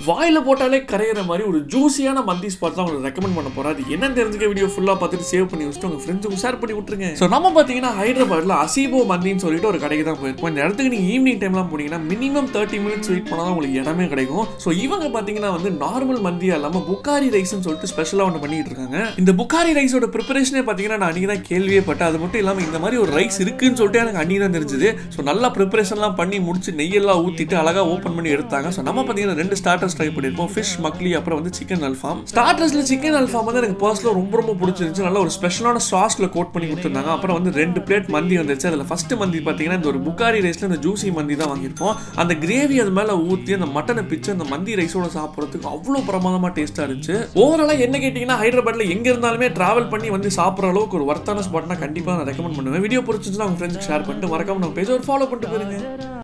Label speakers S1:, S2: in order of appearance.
S1: வாயில போட்டாலே கரையிற மாதிரி ஒரு ஜூசியான மந்தி ஸ்பாட் தான் உங்களுக்கு ரெக்கமெண்ட் பண்ண போறேன் அது என்னன்னு தெரிஞ்சுக்க வீடியோ ஃபுல்லா பார்த்துட்டு சேவ் பண்ணி வச்சுட்டு உங்க ஃப்ரெண்ட்ஸுக்கு ஷேர் பண்ணி விட்டுருங்க ஸோ நம்ம பார்த்தீங்கன்னா ஹைதராபாத்ல அசீபோ மந்தின்னு சொல்லிட்டு ஒரு கடைக்கு தான் போயிருப்போம் இந்த இடத்துக்கு நீங்க ஈவினிங் டைம்லாம் போனீங்கன்னா மினிமம் தேர்ட்டி மினிட்ஸ் வெயிட் பண்ணால் உங்களுக்கு இடமே கிடைக்கும் ஸோ இவங்க பார்த்தீங்கன்னா வந்து நார்மல் மந்தியா இல்லாமல் புக்காரி ரைஸ்னு சொல்லிட்டு ஸ்பெஷலாக ஒன்று பண்ணிட்டு இருக்காங்க இந்த புக்காரி ரைஸோட ப்ரிப்பரேஷனே பார்த்தீங்கன்னா நான் அன்றைக்கி தான் கேள்வியே பட்டேன் அது மட்டும் இல்லாமல் இந்த மாதிரி ஒரு ரைஸ் இருக்குன்னு சொல்லிட்டு எனக்கு அன்றைக்கி தான் தெரிஞ்சது ஸோ நல்லா ப்ரிப்பரேஷன்லாம் பண்ணி முடிச்சு நெய்யெல்லாம் ஊற்றிட்டு அழகாக ஓப்பன் பண்ணி எடுத்தாங்க ஸோ நம்ம பார்த்தீங்கன்னா ரெண்டு ஸ்டார்டர்ஸ் ட்ரை பண்ணியிருப்போம் ஃபிஷ் மக்லி அப்புறம் வந்து சிக்கன் அல்ஃபாம் ஸ்டார்டர்ஸில் சிக்கன் அல்ஃபாம் வந்து எனக்கு பர்சனலாக ரொம்ப ரொம்ப பிடிச்சிருந்துச்சு நல்ல ஒரு ஸ்பெஷலான சாஸில் கோட் பண்ணி கொடுத்துருந்தாங்க அப்புறம் வந்து ரெண்டு பிளேட் மந்தி வந்துச்சு அதில் ஃபர்ஸ்ட் மந்தி பார்த்தீங்கன்னா இந்த ஒரு புக்காரி ரைஸில் இந்த ஜூசி மந்தி தான் வாங்கியிருப்போம் அந்த கிரேவி அது மேலே ஊற்றி அந்த மட்டனை பிச்சு அந்த மந்தி ரைஸோட சாப்பிட்றதுக்கு அவ்வளோ பிரமாதமாக டேஸ்ட்டாக இருந்துச்சு ஓவராலாக என்ன கேட்டிங்கன்னா ஹைதராபாத்தில் எங்கே இருந்தாலுமே ட்ராவல் பண்ணி வந்து சாப்பிட்ற அளவுக்கு ஒரு ஒர்த்தான ஸ்பாட்னா கண்டிப்பாக நான் ரெக்கமெண்ட் பண்ணுவேன் வீடியோ பிடிச்சிச்சுன்னா உங்கள் ஃப்ரெண்ட்ஸ்க்கு ஷேர் பண்ணிட்டு மறக்காம நம்ம பேஜ் ஒரு ஃபாலோ பண்ணிட்டு போயிருங்க